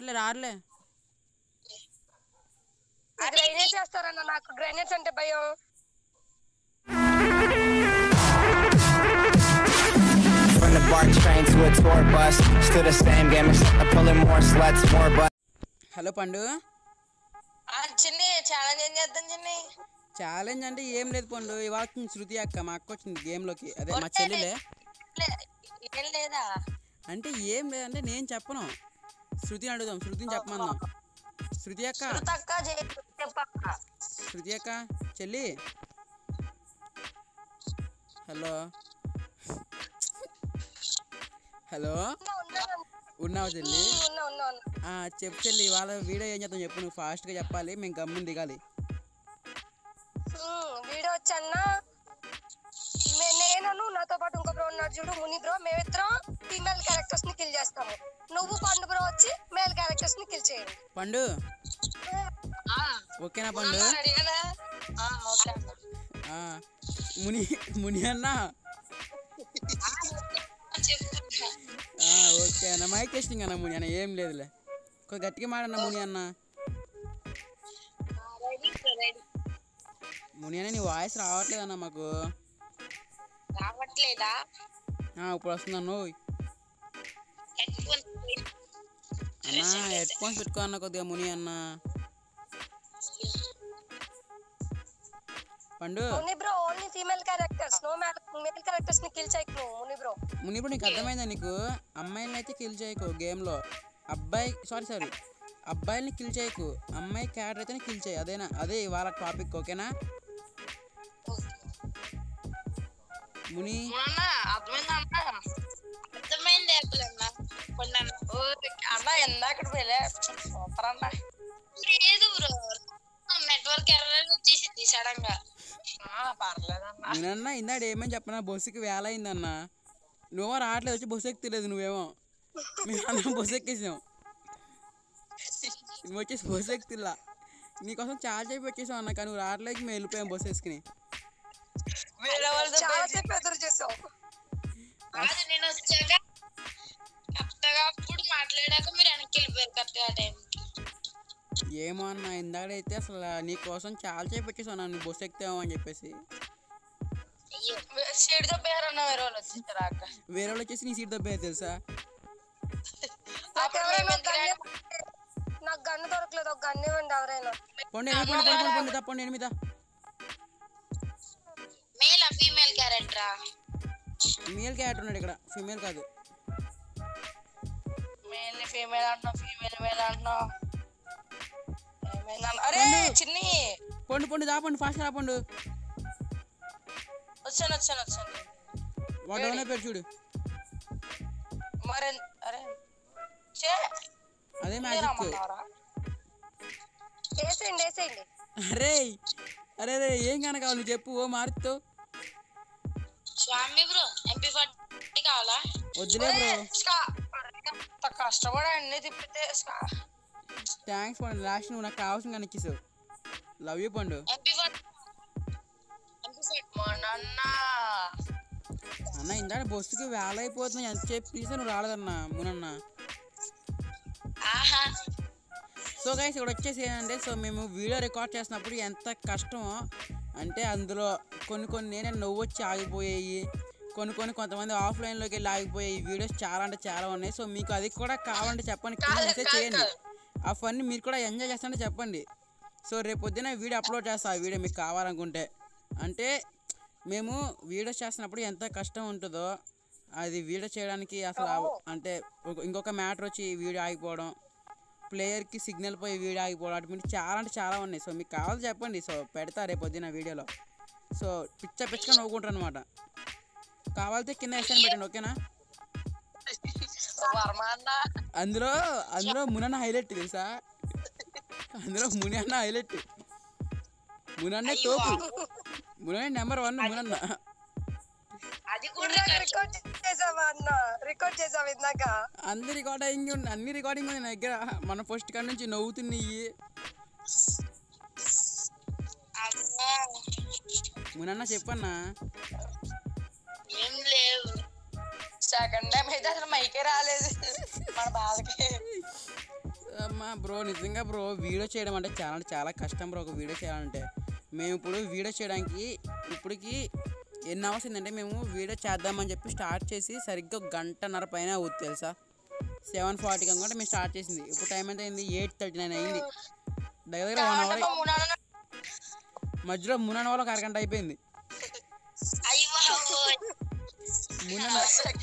రారులే రారులే grainage చేస్తారన్న నాకు grainage అంటే భయం From the BART train to a tour bus, still the same game, except I'm pulling more sluts, more butts. Hello Pandu ఆ చిన్ని challenge ఏం చేద్దాం చిన్ని ఛాలెంజ్ అంటే ఏం లేదు పండు ఇవాళ వచ్చింది శృతి అక్క మా అక్క వచ్చింది గేమ్లోకి అదే మా చెల్లెలే లే- ఏం లేదా అంటే ఏం లేదంటే నేను చెప్పను శృతిని అడుగుదాం శృతిని చెప్పమన్నాం శృతి అక్క తక్క చెప్పక్క శృతి అక్క చెల్లి హలో హలో ఉన్నావా చెల్లి ఉన్నా ఉన్నా ఉన్నా ఆ, చెప్పు చెల్లి ఇవాళ వీడియో ఏం చేద్దాం చెప్పు నువ్వు ఫాస్ట్గా చెప్పాలి మేము గమ్మున దిగాలి ఉమ్, వీడియో వచ్చన్నా మే- నేను నాతో పాటు ఇంకో బ్రో ఉన్నాడు చూడు ముని బ్రో మేమిద్దరం ఫీమేల్ క్యారెక్టర్స్ ని కిల్ చేస్తాము నువ్వు పండు బ్రో వచ్చి మేల్ క్యారెక్టర్స్ ని కిల్ చేయండి పండు ఓకేనా పండు రెడీగానా ఓకే అన్న ఆ, ముని ముని అన్న చెప్పు ఆ, ఓకే అన్న మైక్ టెస్టింగ్ అన్న ముని అన్న ఏం లేదులే కొంచెం గట్టిగా మాడన్న ముని అన్న రెడీ రెడీ ముని అన్న నీ వాయిస్ రావట్లేదు అన్న మాకు రావట్లేదా ఆ, ఇప్పుడు వస్తుందన్న ఓయ్. హెడ్ ఫోన్ అన్న హెడ్ ఫోన్స్ పెట్టుకో అన్న కొద్దిగా ముని అన్న Pandu Muni bro only female characters no male characters ని కిల్ చేయకు నువ్వు ముని బ్రో ముని ఇప్పుడు నీకు అర్థమైందా నీకు అమ్మాయిలని అయితే కిల్ చేయకు గేమ్లో అబ్బాయి సారీ సారీ అబ్బాయిల్ని కిల్ చేయకు అమ్మాయి క్యారెక్టర్ అయితేనే కిల్ చేయి అదేనా అదే ఇవాళ టాపిక్ ఓకేనా ముని అన్న అర్థమైందా అన్న అర్థమైంది అన్న కొన్ని అన్న ఓ, అన్న ఎందాకటి వెళ్ళా సూపర్ అన్న లేదు బ్రో నెట్వర్క్ ఎర్రర్ వచ్చేసింది సడన్ గా పర్లేదన్న నేనన్నా ఇందాడు ఏమని చెప్పనా బస్సుకి వేల అయిందన్న నువ్వు రావట్లేదు వచ్చి బస్సు ఎక్కలేదు నువ్వేమో మేము అందరం బస్సు ఎక్కేసాం నువ్వు వచ్చేసి బస్సు ఎక్కుతిల్లా నీకోసం చాలా సేపు వచ్చేసాం అన్న కానీ నువ్వు రావట్లేదు మేము వెళ్ళిపోయాం బస్సు వేసుకుని వేరే వాళ్ళతో చాలా సేపు ఎదురు చేసావు కాదు నేను వచ్చాక కరెక్ట్గా అప్పుడు మాట్లాడాక మీరు వెనక్కి వెళ్ళిపోయారు కరెక్ట్గా టైం ఏమో అన్న ఇందాడైతే అసలు నీకోసం చాలా సేపు వచ్చేసాను నువ్వు బస్సు ఎక్కుతావు అని చెప్పేసి సీడ్ దొబ్బేయారన్న వేరే వాళ్ళు వచ్చేసారు అక్క వేరే వాళ్ళు వచ్చేసి నీ సీట్ దబ్బే తెలుసా నాకు ఎవరైనా గన్ను నాకు గన్ను దొరకలేదు ఒక గన్ను ఇవ్వండి ఎవరైనా పండు ఎనిమిది పండు పండు పండు పండు తప్పండి ఎనిమిదా మేల్ ఫీమేల్ క్యారెక్టరా మేల్ క్యారెక్టర్ ఉన్నాడు ఇక్కడ ఫీమేల్ కాదు మేల్ ఫీమేల్ అంటున్నా ఫీమేల్ మేల్ అంటున్నా ఏమైందన్న? అరే చిన్ని పండు పండు దాపండు ఫాస్ట్ రాపండు వచ్చాను వచ్చాను వచ్చాను వాడు ఎవరైనా పేరు చూడు మరి అరే చే అదే మ్యాజిక్ రమ్మన్నారా వేసేయండి వేసేయండి అరే అరే అరే ఏం కనుక కావాలి నువ్వు చెప్పు ఓ మారుతో స్వామి బ్రో ఎంపీ ఫార్టీ కావాలా వద్దులే బ్రో స్కా అంత కష్టపడి అన్ని తిప్పితే స్కా థ్యాంక్స్ పండు లాస్ట్ నువ్వు నాకు కావాల్సిన కానీ ఇచ్చేసావు love you Pandu MP forty MP forty మా నాన్న అన్న ఇందాక బస్సుకి వేల అయిపోతుంది ఎంత చెప్పి పిలిస్తే నువ్వు రాలేదన్నా మునన్న ఆహా సో గైస్ ఇక్కడ వచ్చేసి ఏంటంటే సో మేము వీడియో రికార్డ్ చేసినప్పుడు ఎంత కష్టమో అంటే అందులో కొన్ని కొన్ని నేనే నవ్వు వచ్చి ఆగిపోయాయి కొన్ని కొన్ని కొంతమంది ఆఫ్లైన్లోకి వెళ్ళి ఆగిపోయాయి వీడియోస్ చాలా అంటే చాలా ఉన్నాయి సో మీకు అది కూడా కావాలంటే చెప్పండి కింద మెసేజ్ చేయండి ఆ ఫన్ని మీరు కూడా ఎంజాయ్ చేస్తారంటే చెప్పండి సో రేపు పొద్దున వీడియో అప్లోడ్ చేస్తా ఆ వీడియో మీకు కావాలనుకుంటే అంటే మేము వీడియోస్ చేస్తున్నప్పుడు ఎంత కష్టం ఉంటుందో అది వీడియో చేయడానికి అసలు ఆ- అంటే ఒక- ఇంకొక మ్యాటర్ వచ్చి వీడియో ఆగిపోవడం ప్లేయర్కి సిగ్నల్ పోయి వీడియో ఆగిపోవడం అటు మీద చాలా అంటే చాలా ఉన్నాయి సో మీకు కావాలి చెప్పండి సో పెడతా రేపు పొద్దున వీడియోలో సో పిచ్చ పిచ్చగా నవ్వుకుంటారు అనమాట కావాలితే కింద వేసాను పెట్టండి ఓకేనా వర్మ అన్న అందులో అందులో మునన్న హైలైట్ తెలుసా అందులో ముని అన్న హైలైట్ మునన్నే తోపు మునన్న నెంబర్ వన్ మునన్న అది కూడా ఇందాక రికార్డ్ చేసావా అన్న రికార్డ్ చేసావు ఇందాక అన్ని రికార్డింగ్ ఉంది అన్ని రికార్డింగ్ ఉంది నా దగ్గర మన ఫస్ట్ కాడ నుంచి నవ్వుతున్నాయి అమ్మో మునన్న చెప్పన్నా ఏం లేవు సెకండ్ టైం అయితే అసలు మైకే రాలేదు మన బాధకి అమ్మా బ్రో నిజంగా బ్రో వీడియో చేయడం అంటే చాలా అంటే చాలా కష్టం బ్రో ఒక వీడియో చేయాలంటే మేము ఇప్పుడు వీడియో చేయడానికి ఇప్పటికి ఎన్ని అవర్స్ అయిందంటే మేము వీడియో చేద్దామని చెప్పి స్టార్ట్ చేసి సరిగ్గా ఒక గంటన్నర పైన అవుతుంది తెలుసా సెవెన్ ఫార్టీకి అనుకుంటే మేము స్టార్ట్ చేసింది ఇప్పుడు టైం ఎంత అయింది ఎయిట్ థర్టీ నైన్ అయింది దగ్గర దగ్గర వన్ అవర్ మూడు మధ్యలో మూడు అవర్ ఒక అరగంట అయిపోయింది అయ్యి బాబోయ్. మూడు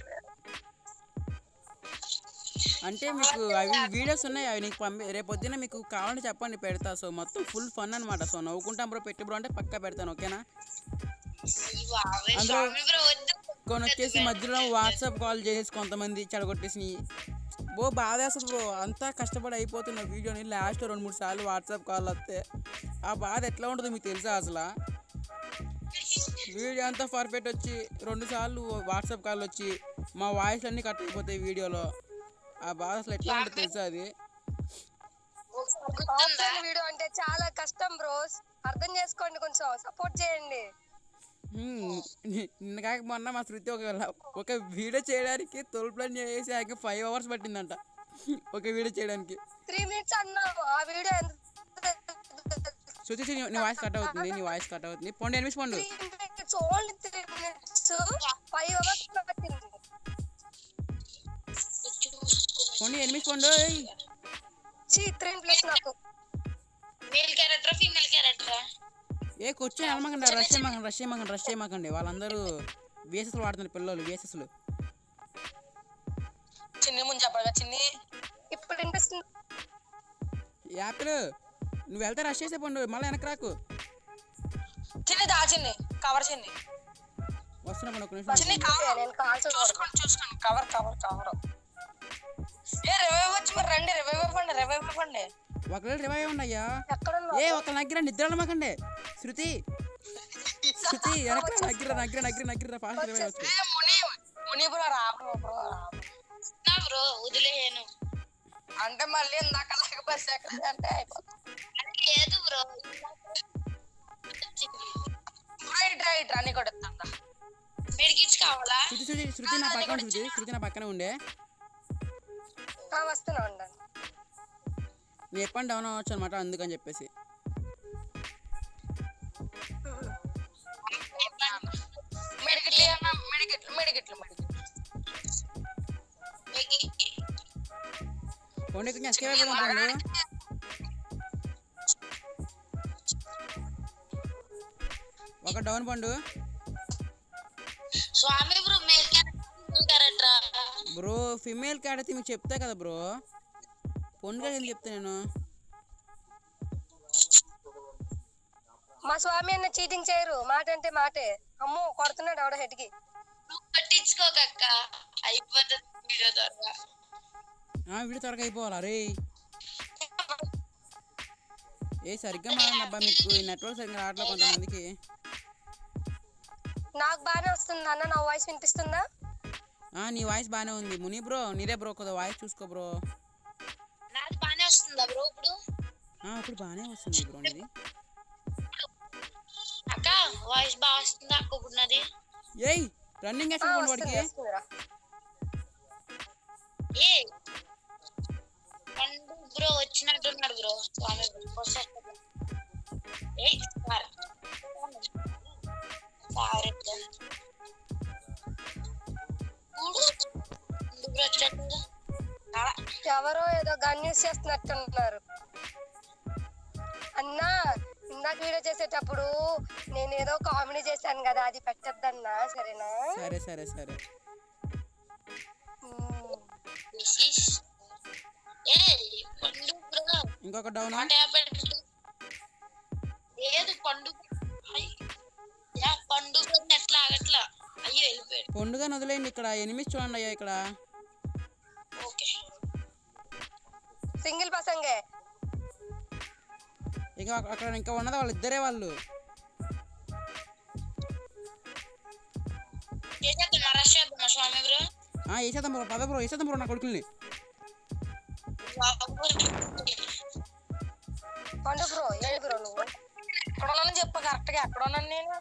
అంటే మీకు అవి వీడియోస్ ఉన్నాయి అవి నీకు పంపి రేపు పొద్దున్న మీకు కావాలంటే చెప్పండి పెడతా సో మొత్తం ఫుల్ ఫన్ అనమాట సో నవ్వుకుంటాం బ్రో పెట్టి బ్రో అంటే పక్కా పెడతాను ఓకేనా అయ్యి బాబోయ్. అందులో- స్వామి బ్రో వద్దు కొన్ని వచ్చేసి మధ్యలో వాట్సాప్ కాల్ చేసేసి కొంతమంది చెడగొట్టేసి బో బాధేస్తుంది బ్రో అంతా కష్టపడి అయిపోతున్న వీడియోని లాస్ట్ రెండు మూడు సార్లు వాట్సాప్ కాల్ వస్తే ఆ బాధ ఎట్లా ఉంటుందో మీకు తెలుసా అసలు వీడియో అంతా పర్ఫెక్ట్ వచ్చి రెండు సార్లు వాట్సాప్ కాల్ వచ్చి మా వాయిస్ అన్నీ కట్ అయిపోతాయి వీడియోలో ఆ బాధ అసలు ఎట్లా ఉంటుంది తెలుసా అది గుర్తుందా ఆఫ్లైన్ వీడియో అంటే చాలా కష్టం బ్రోస్ అర్థం చేసుకోండి కొంచెం సపోర్ట్ చేయండి హ్మ్, ని- నిన్న కాక మొన్న మా శృతి ఒక ఒక వీడియో చేయడానికి తొలి ప్లాన్ చేసి ఆయనకి ఫైవ్ అవర్స్ పట్టిందంట ఒక వీడియో చేయడానికి త్రీ మినిట్స్ అన్నావు ఆ వీడియో ఎంత శృతి శృతి, నీ- నీ వాయిస్ కట్ అవుతుంది నీ వాయిస్ కట్ అవుతుంది పండు ఎనిమిది Pandu three minutes only three minutes five hours పట్టింది పండు ఎనిమిది పండు ఏయ్. చీ త్రీ ప్లస్ నాకు మేల్ క్యారెక్టర్ ఫీమేల్ క్యారెక్టర్ ఏ కూర్చొని వెళ్ళమాకండి రష్ చేయమాకండి రష్ చేయమాకండి రష్ చేయమాకండి వాళ్ళందరూ వేసెస్లు వాడుతున్నారు పిల్లలు వేసెస్లు చిన్ని ముందు చెప్పగా చిన్ని ఇప్పుడు వినిపిస్తుంది యాపిల్ నువ్వు వెళ్తే రష్ చేసే పండు మళ్ళీ వెనక్కి రాకు చిన్ని దా చిన్ని కవర్ చిన్ని వస్తున్నా పండు ఒక నిమిషం చిన్ని ఆగు. కవర్ నేను కాల్స్ చూసుకోండి చూసుకోండి కవర్ కవర్ కవర్ ఏ రివైవ్ వచ్చి మరి రండి రివైవ్ ఇవ్వండి రివైవ్ ఇవ్వండి ఒకళ్ళు రివైవ్ ఉండయ్యా ఎక్కడున్నా ఏ ఒక నగ్గిర నిద్ర వెళ్ళమాకండి శృతి శృతి వెనక్కి నగ్గిర నగ్గిర నగ్గిర నగ్గిర ఫాస్ట్ రివైవ్ వచ్చు ఏ ముని ముని బ్రో రా బ్రో బ్రో రా నా బ్రో వదిలేను అంటే మళ్ళీ ఇందాక లాగా బస్ ఎక్కడ అంటే అయిపోతుంది అది లేదు బ్రో రైట్ రైట్ అని కూడా ఇస్తాను మెడికిట్స్ కావాలా శృతి శృతి శృతి నా పక్కన శృతి శృతి నా పక్కన ఉండే ఆ, వస్తున్నా ఉండండి నేను ఎప్పుడు డౌన్ అవ్వచ్చు అనమాట అందుకని చెప్పేసి మెడికెట్లు అన్న మెడికెట్లు మెడికెట్లు మెడికెట్లు పండు కొంచెం ఎస్కేప్ అయిపోదాం పండు ఒక down Pandu Swami bro male character character bro female cat అయితే మీకు చెప్తా కదా బ్రో పొండుగా ఏం చెప్తా నేను మా స్వామి అన్న చీటింగ్ చేయరు మాట అంటే మాటే అమ్మో కొడుతున్నాడు ఆవిడ హెడ్కి నువ్వు పట్టించుకోకక్క అయిపోతుంది వీడియో ద్వారా ఆ వీడియో త్వరగా అయిపోవాలి అరే ఏ సరిగ్గా మాట్లాడండి అబ్బా మీకు నెట్వర్క్ సరిగ్గా రావట్లేదు కొంతమందికి నాకు బాగానే వస్తుంది అన్న నా వాయిస్ వినిపిస్తుందా ఆ, నీ వాయిస్ బాగానే ఉంది ముని బ్రో నీదే బ్రో కొద్దిగా వాయిస్ చూసుకో బ్రో నాది బానే వస్తుందా బ్రో ఇప్పుడు ఆ, ఇప్పుడు బాగానే వస్తుంది బ్రో నీది అక్క వాయిస్ బాగా వస్తుందా అక్క ఇప్పుడు నాది ఏయ్ రన్నింగ్ ఆ, వేసుకోండి వస్తుంది వాడికి వస్తుందిరా. ఏ పండు బ్రో వచ్చినట్టున్నాడు బ్రో స్వామి బ్రో వస్తాడు. ఏయ్ సార్ సార్ చూడు పండు బ్రో వచ్చాడు ఎవరో ఏదో గన్ యూస్ చేస్తున్నట్టున్నారు అన్నా ఇందాక వీడియో చేసేటప్పుడు నేను ఏదో కామెడీ చేశాను కదా అది పెట్టద్దన్నా సరేనా సరే సరే సరే ఉమ్. This is a Pandu bro ఇంకొక డౌన్ వాట్ హ్యాపెండ్ లేదు పండు అయ్. యా పండు బ్రో ఎట్లా ఆగట్లా అయ్యో వెళ్ళిపోయాడు పండుగ వదిలేయండి ఇక్కడ ఎనిమిది చూడండి అయ్యా ఇక్కడ ఓకే సింగిల్ పసంగే ఇక అక్క- అక్కడ ఇంకా ఉన్నది వాళ్ళు ఇద్దరే వాళ్ళు చేసేద్దామా రష్ చేద్దామా స్వామి బ్రో ఆ వేసేద్దాం బ్రో పద బ్రో వేసేద్దాం బ్రో నా కొడుకుల్ని పండు బ్రో ఏంటి బ్రో నువ్వు ఎక్కడ ఉన్నాను చెప్పు కరెక్ట్ గా ఎక్కడ ఉన్నాను నేను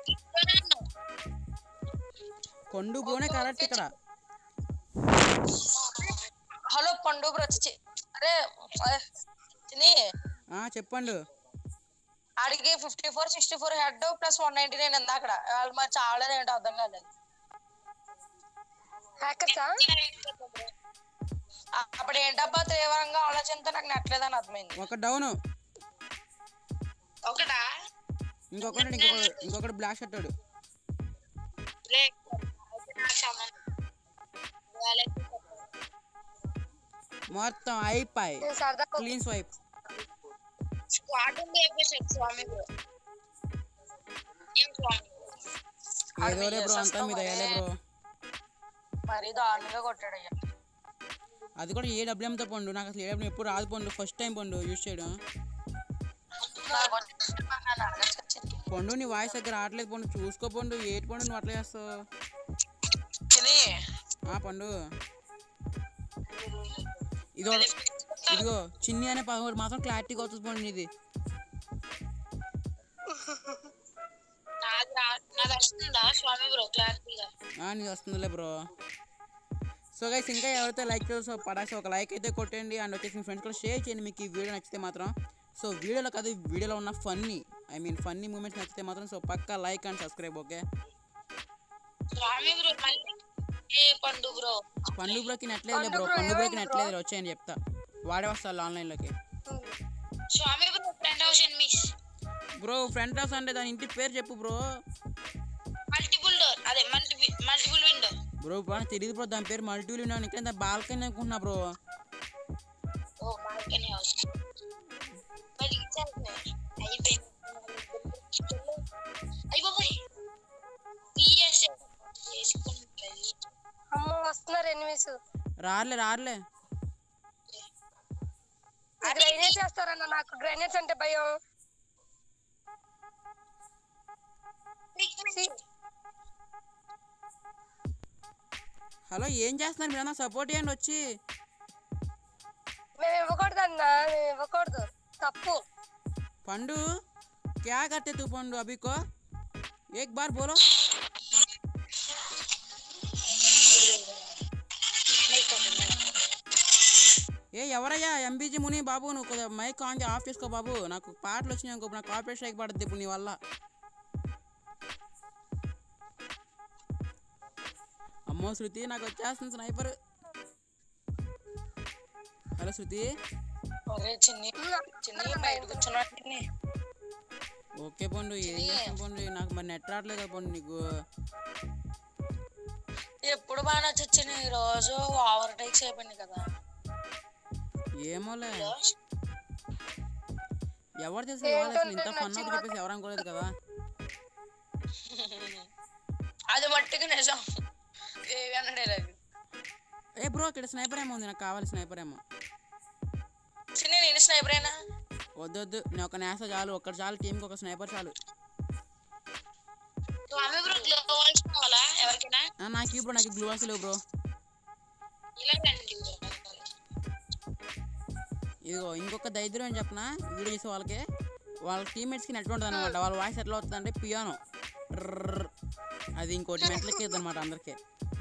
కొండు బ్రోనే కరెక్ట్ ఇక్కడ హలో పండు బ్రో వచ్చి అరే అరే, చిన్ని ఆ, చెప్పండు ఆడికి fifty four sixty four head plus one ninety nine ఉంది అక్కడ వాళ్ళు మరి చాలా ఏంటో అర్థం కాలేదు హ్యాకర్సా ఆ- అప్పుడు ఏంటబ్బా తీవ్రంగా ఆలోచనతో నాకు నచ్చలేదని అర్థమైంది ఒక డౌన్ ఒకటా ఇంకొకటి ఇంకొకటి ఇంకొకటి బ్లాక్ షర్ట్ వాడు. రే అయితే నాకు సంబంధం వాళ్ళకి మొత్తం అయిపోయి నేను సరదా క్లీన్ స్వైప్ స్క్వాడ్ ఉంది చెప్పేసాడు స్వామి బ్రో ఏం స్వామి ఏదోలే బ్రో అంతా మీద అయ్యాలే బ్రో మరీ దారుణంగా కొట్టాడు అయ్యా అది కూడా ఏ డబ్ల్యూఎంతో పండు నాకు అసలు ఏ డబ్ల్యూ ఎప్పుడు రాదు పండు ఫస్ట్ టైం పండు యూజ్ చేయడం నాకు నన్ను అడగాల్సి వచ్చింది పండు నీ వాయిస్ దగ్గర రావట్లేదు పండు చూసుకో పండు ఏటి పండు నువ్వు అట్లా చేస్తావు చిన్ని ఆ పండు ఇదో ఇదిగో చిన్ని అనే పదమూడు మాత్రం క్లారిటీగా వస్తుంది పండు ఇది నాది రా- నాది వస్తుందా స్వామి బ్రో క్లారిటీగా నీకు వస్తుందిలే బ్రో సో గైస్ ఇంకా ఎవరైతే లైక్ చేసో పడాసి ఒక లైక్ అయితే కొట్టండి అండ్ వచ్చేసి మీ ఫ్రెండ్స్ కూడా షేర్ చేయండి మీకు ఈ వీడియో నచ్చితే మాత్రం సో వీడియోలో కాదు వీడియోలో ఉన్న funny I mean funny moments నచ్చితే మాత్రం సో పక్కా like and subscribe okay Swami bro మళ్ళీ ఏ పండు బ్రో పండు బ్రోకి నెట్లేదు బ్రో పండు బ్రోకి నెట్లేదు వచ్చాయని చెప్తా వాడే వస్తాను ఆన్లైన్లోకి Swami bro friend house and miss bro front house అంటే దాని ఇంటి పేరు చెప్పు బ్రో మల్టిపుల్ డోర్ అదే మల్టి మల్టిపుల్ విండో బ్రో ఇప్పుడు తెలియదు బ్రో దాని పేరు మల్టీ ఉన్నాను ఇక్కడ బాల్కనీ అనుకుంటున్నా బ్రో ఓ బాల్కనీ హౌస్ మరి ఇచ్చారు అయిపోయింది అయ్యి బాబాయ్ పిఎస్ చేసుకుంటుంది అమ్మో వస్తున్నారు ఎనిమిస్ రారులే రారులే గ్రైనేజ్ చేస్తారన్న నాకు గ్రైనేజ్ అంటే భయం హలో ఏం చేస్తున్నారు మీరు సపోర్ట్ చేయండి వచ్చి మేము ఇవ్వకూడదు అన్న మేము ఇవ్వకూడదు తప్పు పండు క్యా కట్టే తూ పండు అభికో ఏక్ బార్ బోలో ఏ ఎవరయ్యా ఎంబీజీ ముని బాబు నువ్వు కొద్దిగా మైక్ ఆన్ చే- ఆఫ్ చేసుకో బాబు నాకు పాటలు వచ్చినాయి అనుకో నాకు కాపరేట్ స్ట్రైక్ పడుతుంది ఇప్పుడు నీ వల్ల అమ్మో శృతి నాకు వచ్చేస్తుంది స్నైపర్ హలో శృతి ఒరే చిన్ని చిన్ని బయట కూర్చున్నాడు చిన్ని ఓకే పండు ఏం చేస్తాం పండు నాకు మరి నెట్ రావట్లేదు కదా పండు నీకు ఎప్పుడు బాగా నచ్చొచ్చింది ఈ రోజు ఓవర్ టేక్స్ అయిపోయింది కదా ఏమోలే ఎవరు చేసిన ఇవాళ అసలు ఇంత ఫన్ అవుతుంది చెప్పేసి ఎవరు అనుకోలేదు కదా అది మట్టుకు నిజం ఏవి అన్నాడే లేదు ఏ బ్రో ఇక్కడ స్నైపర్ ఏమో ఉంది నాకు కావాలి స్నైపర్ ఏమో చిన్ని నేను స్నైపరేనా వద్దు వద్దు నేను ఒక నేస చాలు ఒక్కటి చాలు టీంకి ఒక స్నైపర్ చాలు స్వామి బ్రో గ్లోవల్స్ కావాలా ఎవరికైనా ఆ, నాకు ఇప్పుడు నాకు గ్లూ అసలు బ్రో ఇలా రండి ఇదిగో ఇంకొక దరిద్రం ఏం చెప్పనా వీడియో చేసే వాళ్ళకి వాళ్ళ టీమ్మేట్స్కి నెట్ ఉంటుంది అనమాట వాళ్ళ వాయిస్ ఎట్లా వస్తుందంటే పియానో అది ఇంకోటి మెంటలకి అనమాట అందరికీ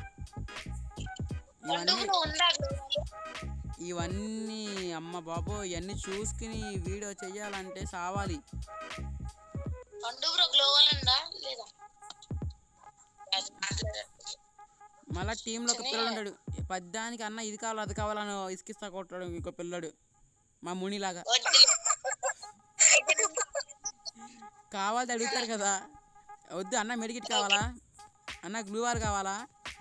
పండు ఇవన్నీ బ్రో ఉందా గ్లోవల్ ఇవన్నీ అమ్మ బాబో ఇవన్నీ చూసుకుని వీడియో చెయ్యాలంటే సావాలి పండు బ్రో గ్లోవల్ ఉందా లేదా అది మాట్లాడట్లేదు. మళ్ళా టీంలో ఒక పిల్లడు ఉంటాడు పద్దానికి అన్న ఇది కావాలి అది కావాలని ఇసుకిస్తా కొట్టాడు ఇంకో పిల్లడు మా మునిలాగా వద్దులే. కావాలి అడుగుతారు కదా వద్దు అన్న మెడికిట్ కావాలా అన్న గ్లూ వార్ కావాలా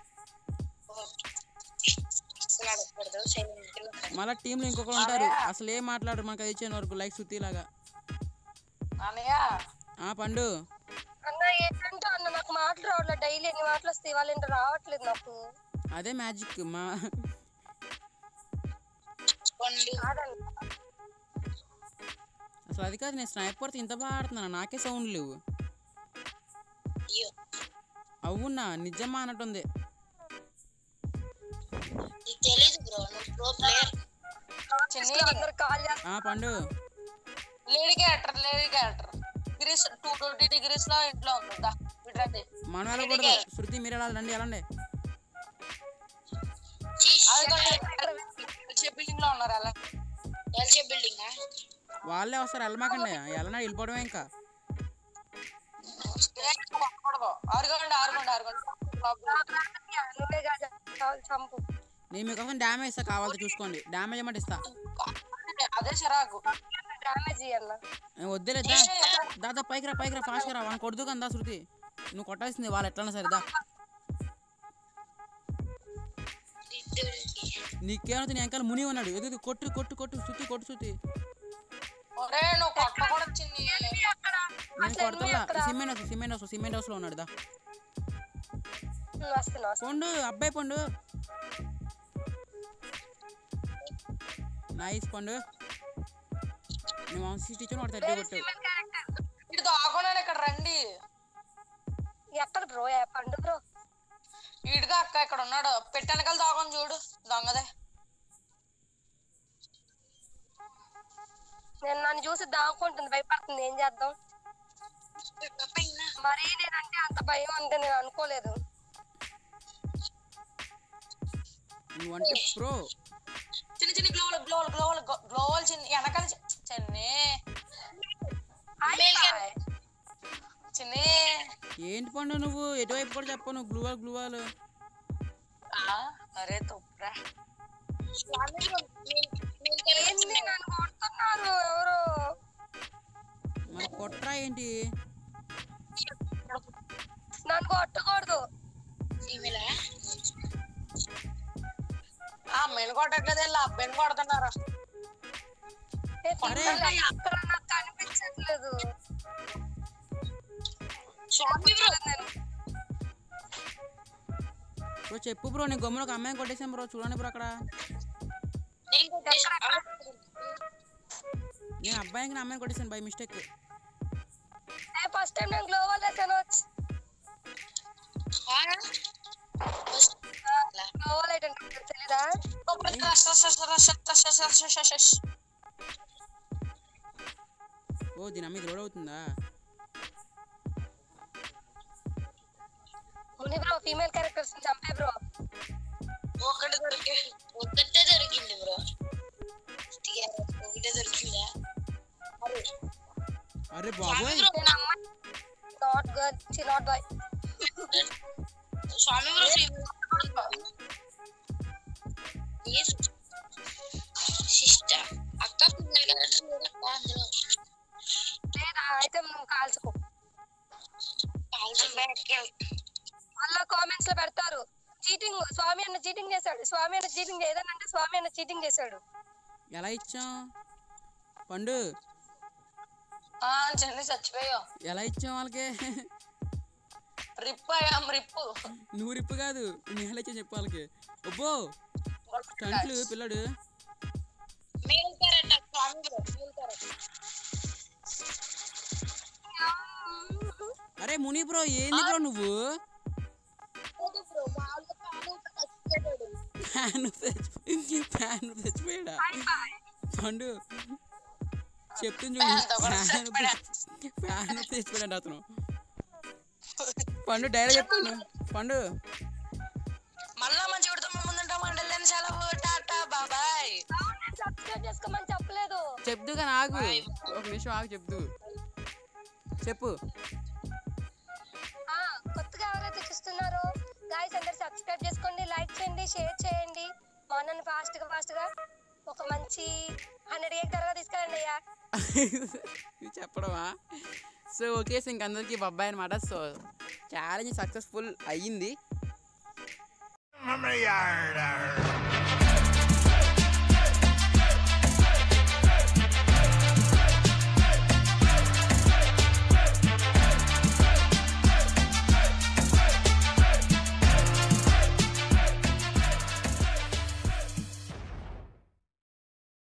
అసలు అడగకూడదు సైలెంట్గా ఉండాలి. మళ్ళీ టీంలో ఇంకొకరు ఉంటారు అసలు ఏం మాట్లాడరు మనకు అది ఇచ్చిన వరకు లైక్ సుత్తిలాగా అన్నయ్య ఆ పండు అన్న ఏంటంటే అన్న నాకు మాటలు రావట్లేదు డైలీ ఎన్ని మాటలు వస్తాయి వాళ్ళ ఏంటో రావట్లేదు నాకు అదే మ్యాజిక్ మా పండు కాదన్న అసలు అది కాదు నేను స్నైపర్తో ఇంత బాగా ఆడుతున్నాను నాకే సౌండ్ లేవు అయ్యో అవునా నిజమా అన్నట్టుంది నీకు తెలీదు బ్రో నువ్వు ప్రో ప్లేయర్ చిన్ని అందరు కాల్ చేస్తారు ఆ Pandu lady character lady character degrees two twenty degrees లో ఇంట్లో ఉంది దా, విడ్రండి. మనం వెళ్ళకూడదు శృతి మీరు ఎలా రండి వెళ్ళండి అది కూడా బిల్డింగ్ లో ఉన్నారు అలా ఎల్సీ బిల్డింగ్ వాళ్ళే వస్తారు వెళ్ళమాకండి వెళ్ళనా వెళ్ళిపోవడమే ఇంకా కొట్టకూడదు. ఆరుగోండి ఆరుగోండి ఆరుగోండి నువ్వే కాదు చాలు చంపు నేను మీకోసం డ్యామేజ్ ఇస్తా కావాలంటే చూసుకోండి డ్యామేజ్ ఏమంటే ఇస్తా అదే చిరాకు డ్యామేజ్ ఇయ్యన్న ఏ, వద్దులే దా దాదా పైకి రా పైకి రా ఫాస్ట్గా రా వాళ్ళని కొడుతూ కదా శృతి నువ్వు కొట్టాల్సింది వాళ్ళు ఎట్లన్నా సరే దా నీకేమైనా నీ వెనకాల ముని ఉన్నాడు ఎదుగు కొట్టు కొట్టు కొట్టు శృతి కొట్టు శృతి ఒరే నువ్వు కొట్టకూడదు చిన్ని నేను కొడతా cement house cement house cement హౌస్లో ఉన్నాడు దా ఉమ్, వస్తున్నా వస్తున్నా. పండు అబ్బాయి పండు నైస్ పండు నేను వన్ సిక్స్టీ ఇచ్చాను వాడు థర్టీ కొట్టు ఇటు దాక్కున్నాడు ఇక్కడ రండి ఎక్కడ బ్రో ఏ పండు బ్రో ఈడుగా అక్క ఇక్కడ ఉన్నాడు పెట్టెనకాల దాకొని చూడు దొంగదే నేను నన్ను చూసి దాక్కుంటుంది భయపడుతుంది ఏం చేద్దాం మరీ నేనంటే అంత భయం అంటే నేను అనుకోలేదు నువ్వంటే ప్రో చిన్న చిన్న గ్లోవల్ గ్లోవల్ గ్లోవల్ గ్లోవల్ చిన్న వెనకాల చి- చిన్ని అయిపోయి. చిన్ని ఏంటి పండు నువ్వు ఎటువైపు కూడా చెప్పు నువ్వు గ్లూవాల్ గ్లూవాల్ ఆ, అరే తొప్పురా ఏంది నన్ను కొడుతున్నారు ఎవరు మరి కొట్రా ఏంటి నన్ను కొట్టకూడదు ఆ మెను కొట్టట్లేదు వెళ్ళి అబ్బాయిని కొడుతున్నారు ఏ తిన్నాలే, అక్కడ నాకు కనిపించట్లేదు నేను బ్రో చెప్పు బ్రో నేను గమ్మున ఒక అమ్మాయిని కొట్టేసాను బ్రో చూడండి బ్రో అక్కడ నేను అబ్బాయికి నా అమ్మాయిని కొట్టేసాను బై మిస్టేక్ ఏ ఫస్ట్ టైం నేను గ్లోబల్ వేసాను గ్లోబల్ ఏంటంటే తెలీదా ఓ దీని అమ్మాయి లోడ్ అవుతుందా ముని బ్రో ఫీమేల్ క్యారెక్టర్స్ చంపే బ్రో ఒకటి దొరికి ఒకటే దొరికింది బ్రో ఒకటే దొరికిందా అరే బాబోయ్ నేను అమ్మాయి నాట్ గర్ల్ చి not boy Swami bro sister అక్క పిల్లలు క్యారెక్టర్ లేదక్క అందులో లేదా అయితే నువ్వు కాల్చుకో కాల్చిన బ్యాక్ మళ్ళా కామెంట్స్ లో పెడతారు చీటింగ్ స్వామి అన్న చీటింగ్ చేశాడు స్వామి అన్న చీటింగ్ ఏదనంటే స్వామి అన్న చీటింగ్ చేశాడు ఎలా ఇచ్చాం పండు ఆ చెల్లి చచ్చిపోయావు ఎలా ఇచ్చాం వాళ్ళకి రిప్ అయ్యాం రిప్పు నువ్వు రిప్పు కాదు నేను ఎలా ఇచ్చా చెప్పు వాళ్ళకి అబ్బో స్టంట్లు పిల్లడు male character Swami bro male character అరే ముని బ్రో ఏంది బ్రో నువ్వు బ్రో మామూలుగా పాలు చచ్చిపోయాడు ఫ్యాన్ తెచ్చిపోయి ఫ్యాన్ తెచ్చిపోయాడా పండు చెప్తుంది చూడు ఫ్యాన్ ఫ్యాన్ తెచ్చిపోయాడు అతను పండు డైరెక్ట్ చెప్పండు పండు మళ్ళా మంచి కొడుతూ ముందుంటా మండలి సెలవు టాటా బాబాయ్ సబ్స్క్రైబ్ చేసుకోమని చెప్పలేదు చెప్దుగా ఆగు ఒక నిమిషం ఆగు చెప్దు చెప్పు ఆ, కొత్తగా ఎవరైతే చూస్తున్నారో గాయస్ అందరు సబ్స్క్రైబ్ చేసుకోండి లైక్ చేయండి షేర్ చేయండి మొన్న ఫాస్ట్ గా ఫాస్ట్ గా ఒక మంచి హండ్రెడ్ ఏ త్వరగా తీసుకెళ్ళండి అయ్యా ఇది చెప్పడమా సో ఓకే సో ఇంక అందరికీ బొబ్బాయి అనమాట సో ఛాలెంజ్ సక్సెస్ఫుల్ అయ్యింది From the yard.